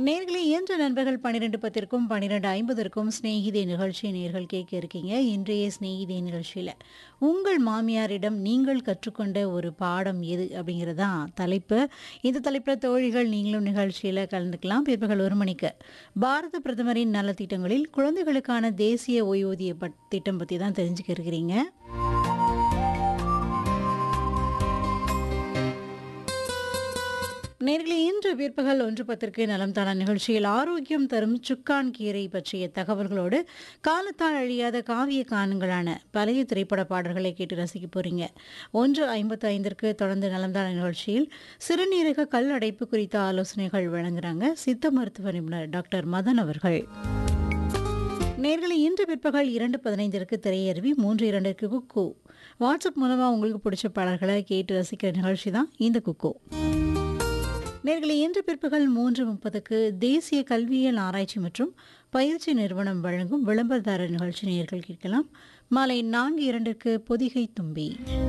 நேர்களே இன்று நண்பர்கள் பன்னிரெண்டு பத்திற்கும் பன்னிரெண்டு ஐம்பதற்கும் ஸ்நேகிதே நிகழ்ச்சி நேர்கள் கேட்க இருக்கீங்க இன்றைய ஸ்நேகிதே நிகழ்ச்சியில் உங்கள் மாமியாரிடம் நீங்கள் கற்றுக்கொண்ட ஒரு பாடம் எது அப்படிங்கிறது தான் தலைப்பு இந்த தலைப்பில் தோழிகள் நீங்களும் நிகழ்ச்சியில் கலந்துக்கலாம் பிற்பகல் ஒரு மணிக்கு பாரத பிரதமரின் நலத்திட்டங்களில் குழந்தைகளுக்கான தேசிய ஓய்வூதிய பட் திட்டம் பற்றி தான் தெரிஞ்சுக்க இருக்கிறீங்க நேர்களே இன்று பிற்பகல் ஒன்று பத்திற்கு நலம் தானா நிகழ்ச்சியில் ஆரோக்கியம் தரும் சுக்கான் கீரை பற்றிய தகவல்களோடு காலத்தால் அழியாத காவிய கானங்களான பழைய திரைப்பட பாடல்களை கேட்டு ரசிக்க போறீங்க ஒன்று ஐம்பத்து ஐந்திற்கு தொடர்ந்து நலம் தானா நிகழ்ச்சியில் சிறுநீரக கல் அடைப்பு குறித்த ஆலோசனைகள் வழங்குறாங்க சித்த மருத்துவ நிபுணர் டாக்டர் மதன் அவர்கள் நேர்களை இன்று பிற்பகல் இரண்டு பதினைந்திற்கு திரையருவி மூன்று இரண்டிற்கு குக்கு வாட்ஸ்அப் மூலமாக உங்களுக்கு பிடிச்ச பாடல்களை கேட்டு ரசிக்கிற நிகழ்ச்சி தான் இந்த குக்கு நேர்களை இன்று பிற்பகல் மூன்று முப்பதுக்கு தேசிய கல்வியியல் ஆராய்ச்சி மற்றும் பயிற்சி நிறுவனம் வழங்கும் விளம்பரதாரர் நிகழ்ச்சி நேர்கள் கேட்கலாம் மாலை நான்கு இரண்டிற்கு பொதிகை தும்பி